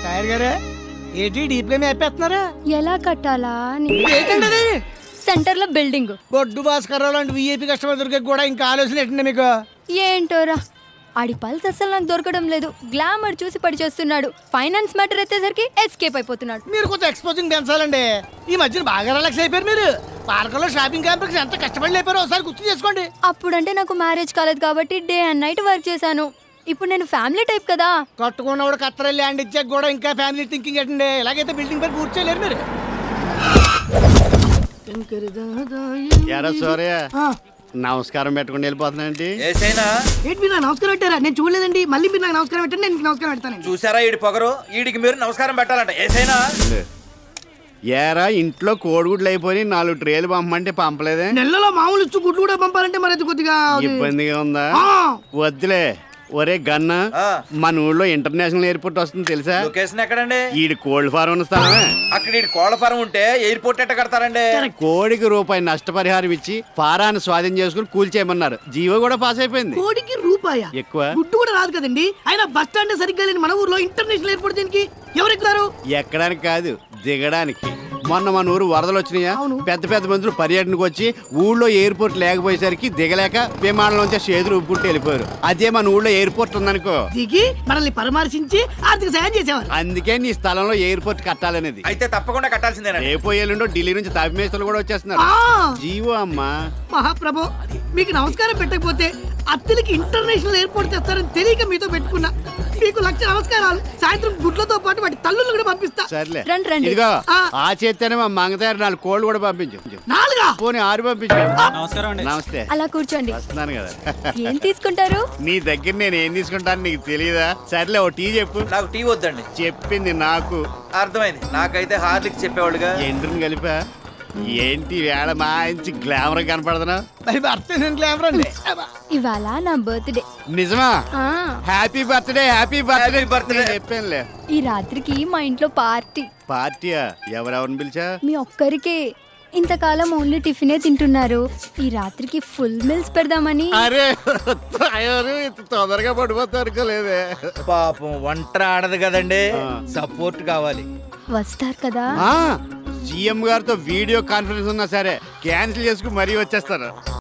Lawyer గారే ఏంటి deep గా మేపేస్తున్నారా ఎలా కట్టాలా అని ఏంటండి అది? సెంటర్ లో బిల్డింగ్ బొడ్డు భాస్కర్ లాంటి విఐపి కస్టమర్ దొరికే కూడా ఇంకా ఆలోచన ఏంటండి మీకు ఏంటోరా ఆడి పల్స్ అసలు నాకు దొరకడం లేదు గ్లామర్ చూసి పడి చేస్తున్నాడు ఫైనాన్స్ మ్యాటర్ ఎత్తేసరికి ఎస్కేప్ అయిపోతున్నాడు మీరు కొంచెం ఎక్స్పోజింగ్ పెంచాలండి ఈ మధ్యన బాగా రిలాక్స్ అయిపోయారు మీరు పార్కులో షాపింగ్ కాంప్లెక్స్ ఎంత కష్టపడి లేపారో ఒకసారి గుర్తు చేసుకోండి అప్పుడంటే నాకు మ్యారేజ్ కాలేదు కాబట్టి డే అండ్ నైట్ వర్క్ చేశాను ఇప్పుడు నేను ఫ్యామిలీ టైప్ కదా కట్టుకున్నవాడు కత్తర ల్యాండ్ ఇచ్చాక కూడా ఇంకా ఫ్యామిలీ థింకింగ్ ఏంటండి ఇలాగైతే బిల్డింగ్ పై పూర్తి చేయలేరు మీరు ఎరా సూర్య నమస్కారం పెట్టుకుని వెళ్ళిపోతున్నాండి ఏసైనా ఏంటి మీరు నాకు నమస్కారం పెట్టారా నేను చూడలేదండి మళ్ళీ మీరు నాకు నమస్కారం పెట్టండి నేను మీకు నమస్కారం పెడతానండి చూసారా ఈడి పొగరు ఈడికి మీరు నమస్కారం పెట్టాలంట ఏసైనా ఏరా ఇంట్లో కోడిగుడ్లు అయిపోయి నాలుగు ట్రేలు పంపమంటే పంపలేదే నెలలో మామూలు ఇచ్చు గుడ్లు కూడా పంపాలంటే మరి అది కొద్దిగా అది- ఇబ్బందిగా ఉందా ఆ, వద్దులే ఒరే గన్న ఆ. మన ఊళ్ళో ఇంటర్నేషనల్ ఎయిర్పోర్ట్ వస్తుంది తెలుసా లొకేషన్ ఎక్కడండి ఈడి కోల్డ్ ఫారం ఉన్న స్థలమే అక్కడ ఈడి కోళ్ళ ఫారం ఉంటే ఎయిర్పోర్ట్ ఎట్ట కడతారండి కోడికి రూపాయి నష్టపరిహారం ఇచ్చి ఫారాన్ని స్వాధీనం చేసుకుని కూల్చేయమన్నారు జీవో కూడా పాస్ అయిపోయింది కోడికి రూపాయ ఎక్కువ గుడ్డు కూడా రాదు కదండి అయినా బస్ స్టాండ్ సరిగ్గా లేని మన ఊర్లో ఇంటర్నేషనల్ ఎయిర్పోర్ట్ దీనికి ఎవరు ఎక్కుతారు ఎక్కడానికి కాదు దిగడానికి మొన్న మన ఊరు వరదలు వచ్చినాయా పెద్ద పెద్ద మందులు పర్యటనకు వచ్చి ఊళ్ళో ఎయిర్పోర్ట్ లేకపోయేసరికి దిగలేక విమానంలోంచి చేతులు ఉప్పుకుంటూ వెళ్ళిపోయారు అదే మన ఊళ్ళో ఎయిర్పోర్ట్ ఉందనుకో దిగి మనల్ని పరామర్శించి ఆర్థిక సాయం చేసేవారు అందుకే నీ స్థలంలో ఎయిర్పోర్ట్ కట్టాలనేది అయితే తప్పకుండా కట్టాల్సిందేనండి రేపు ఎల్లుండో ఢిల్లీ నుంచి తాపిమేస్తలు కూడా వచ్చేస్తున్నారు ఆ, జీవో అమ్మా మహాప్రభు మీకు నమస్కారం పెట్టకపోతే అత్తలకి ఇంటర్నేషనల్ ఎయిర్పోర్ట్ తెస్తారని తెలియక మీతో పెట్టుకున్నా మీకు లక్ష నమస్కారాలు సాయంత్రం గుడ్లతో పాటు వాటి తల్లులు కూడా పంపిస్తా సర్లే రండి, రండి. ఇదిగో ఆ. ఆ చేత్తేనే మా మంగతారు నాలుగు కోళ్ళు కూడా పంపించు నాలుగా పోనీ ఆరు పంపించు నమస్తే అలా కూర్చోండి వస్తున్నాను కదా ఏం తీసుకుంటారు నీ దగ్గర నేను ఏం తీసుకుంటాను నీకు తెలియదా సర్లే ఓ టీ చెప్పు నాకు టీ వద్దండి చెప్పింది నాకు అర్థమైంది నాకైతే హార్లిక్ చెప్పేవాళ్ళుగా ఎండ్రుని కలిపా ఏంటి వేళ మంచి గ్లామర్ కనపడుతున్నా మరి భర్త నేను గ్లామర్ అండి ఇవాళ నా బర్త్డే నిజమా ఆ, happy birthday happy birthday Happy birthday. చెప్పానులే ఈ రాత్రికి మా ఇంట్లో పార్టీ పార్టీయా ఎవరెవరిని పిలిచా మీ ఒక్కరికే ఇంతకాలం ఓన్లీ టిఫినే తింటున్నారు ఈ రాత్రికి ఫుల్ మీల్స్ పెడదామని అరే తయారు ఇంత తొందరగా పడిపోతా అనుకోలేదే పాపం వంట ఆడదు కదండి సపోర్ట్ కావాలి వస్తారు కదా సీఎం గారితో వీడియో కాన్ఫరెన్స్ ఉన్నా సరే క్యాన్సిల్ చేసుకుని మరీ వచ్చేస్తారు